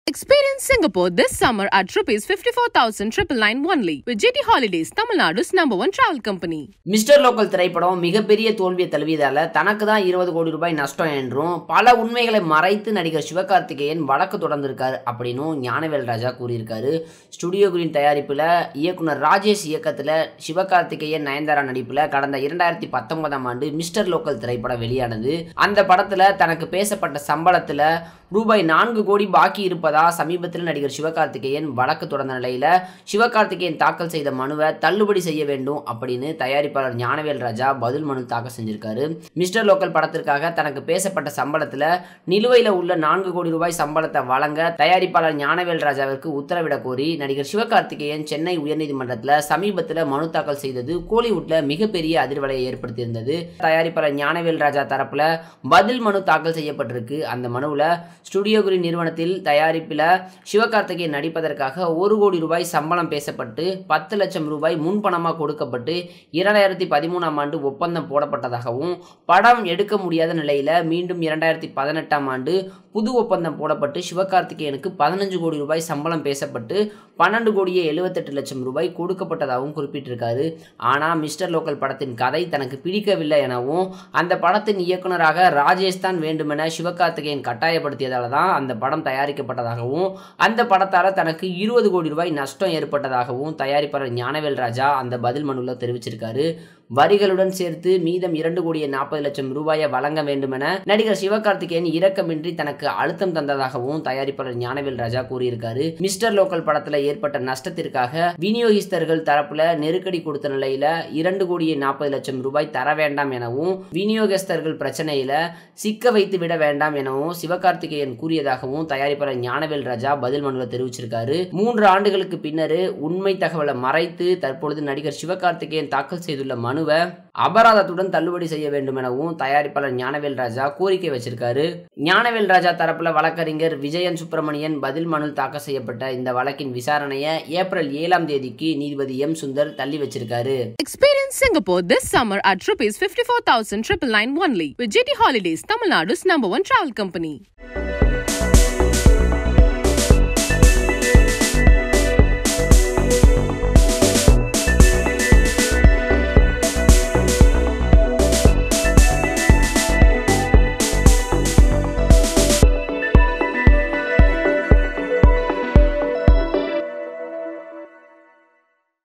Experience Singapore this summer at rupees 54,999 only with GT Holidays, Tamil Nadu's number one travel company. Mister Local திரைப்படம் மிகப்பெரிய தோல்வியை தழுவியதால தனக்கு தான் இருபது கோடி ரூபாய் நஷ்டம் என்றும் பல உண்மைகளை மறைத்து நடிகர் சிவகார்த்திகேயன் வழக்கு தொடர்ந்திருக்காரு அப்படின்னும் ஞானவேல் ராஜா கூறியிருக்காரு ஸ்டுடியோ கிரீன் தயாரிப்பில் இயக்குனர் ராஜேஷ் இயக்கத்தில் சிவகார்த்திகேயன் நயன்தாரா நடிப்பில் கடந்த இரண்டாயிரத்தி பத்தொன்பதாம் ஆண்டு மிஸ்டர் லோக்கல் திரைப்படம் வெளியானது அந்த படத்தில் தனக்கு பேசப்பட்ட சம்பளத்தில் ரூபாய் நான்கு கோடி பாக்கி இருப்பதா சமீபத்தில் நடிகர் சிவகார்த்திகேயன் வழக்கு தொடர்ந்த நிலையில் சிவகார்த்திகேயன் தாக்கல் செய்த மனுவை தள்ளுபடி செய்ய வேண்டும் அப்படின்னு தயாரிப்பாளர் ஞானவேல் ராஜா பதில் மனு தாக்கல் செஞ்சிருக்காரு மிஸ்டர் லோக்கல் படத்திற்காக தனக்கு பேசப்பட்ட சம்பளத்தில் நிலுவையில் உள்ள நான்கு கோடி ரூபாய் சம்பளத்தை வழங்க தயாரிப்பாளர் ஞானவேல் ராஜாவிற்கு உத்தரவிடக் கோரி நடிகர் சிவகார்த்திகேயன் சென்னை உயர்நீதிமன்றத்தில் சமீபத்தில் மனு தாக்கல் செய்தது கோலிவுட்ல மிகப்பெரிய அதிர்வலையை ஏற்படுத்தியிருந்தது தயாரிப்பாளர் ஞானவேல் ராஜா தரப்புல பதில் மனு தாக்கல் செய்யப்பட்டிருக்கு அந்த மனுவில் ஸ்டுடியோ குரி நிறுவனத்தில் தயாரிப்பில் சிவகார்த்திகேயன் நடிப்பதற்காக ஒரு கோடி ரூபாய் சம்பளம் பேசப்பட்டு பத்து லட்சம் ரூபாய் முன்பணமாக கொடுக்கப்பட்டு இரண்டாயிரத்தி பதிமூணாம் ஆண்டு ஒப்பந்தம் போடப்பட்டதாகவும் படம் எடுக்க முடியாத நிலையில் மீண்டும் இரண்டாயிரத்தி பதினெட்டாம் ஆண்டு புது ஒப்பந்தம் போடப்பட்டு சிவகார்த்திகேயனுக்கு பதினஞ்சு கோடி ரூபாய் சம்பளம் பேசப்பட்டு பன்னெண்டு கோடியே எழுபத்தெட்டு லட்சம் ரூபாய் கொடுக்கப்பட்டதாகவும் குறிப்பிட்டிருக்காரு ஆனால் மிஸ்டர் லோக்கல் படத்தின் கதை தனக்கு பிடிக்கவில்லை எனவும் அந்த படத்தின் இயக்குனராக ராஜேஷ் தான் வேண்டுமென சிவகார்த்திகேயன் கட்டாயப்படுத்தியதால தான் அந்த படம் தயாரிக்கப்பட்டதாகவும் அந்த படத்தால் தனக்கு இருபது கோடி ரூபாய் நஷ்டம் ஏற்பட்டதாகவும் தயாரிப்பாளர் ஞானவேல் ராஜா அந்த பதில் மனுவில் தெரிவிச்சிருக்காரு வரிகளுடன் சேர்த்து மீதம் இரண்டு கோடியே நாற்பது லட்சம் ரூபாயை வழங்க வேண்டுமென நடிகர் சிவகார்த்திகேயன் இரக்கமின்றி தனக்கு அழுத்தம் தந்ததாகவும் தயாரிப்பாளர் ஞானவேல் ராஜா கூறியிருக்காரு மிஸ்டர் லோக்கல் படத்துல ஏற்பட்ட நஷ்டத்திற்காக விநியோகிஸ்தர்கள் தரப்புல நெருக்கடி கொடுத்த நிலையில இரண்டு கோடியே நாற்பது லட்சம் ரூபாய் தர வேண்டாம் எனவும் விநியோகஸ்தர்கள் பிரச்சனையில சிக்க வைத்து விட வேண்டாம் எனவும் சிவகார்த்திகேயன் கூறியதாகவும் தயாரிப்பாளர் ஞானவேல் ராஜா பதில் மனுவில் தெரிவிச்சிருக்காரு மூன்று ஆண்டுகளுக்கு பின்னரு உண்மை தகவலை மறைத்து தற்பொழுது நடிகர் சிவகார்த்திகேயன் தாக்கல் செய்துள்ள மனுவை அபராதத்துடன் தள்ளுபடி செய்ய வேண்டும் எனவும் தயாரிப்பாளர் ஞானவேல் ராஜா கோரிக்கை வச்சிருக்காரு ஞானவேல் ராஜா தரப்புல வழக்கறிஞர் விஜயன் சுப்பிரமணியன் பதில் மனு தாக்கல் செய்யப்பட்ட இந்த வழக்கின் விசாரணையை ஏப்ரல் ஏழாம் தேதிக்கு நீதிபதி எம் சுந்தர் தள்ளி வச்சிருக்காரு Experience Singapore this summer at rupees 54,999 only with GT Holidays, Tamil Nadu's number one travel company.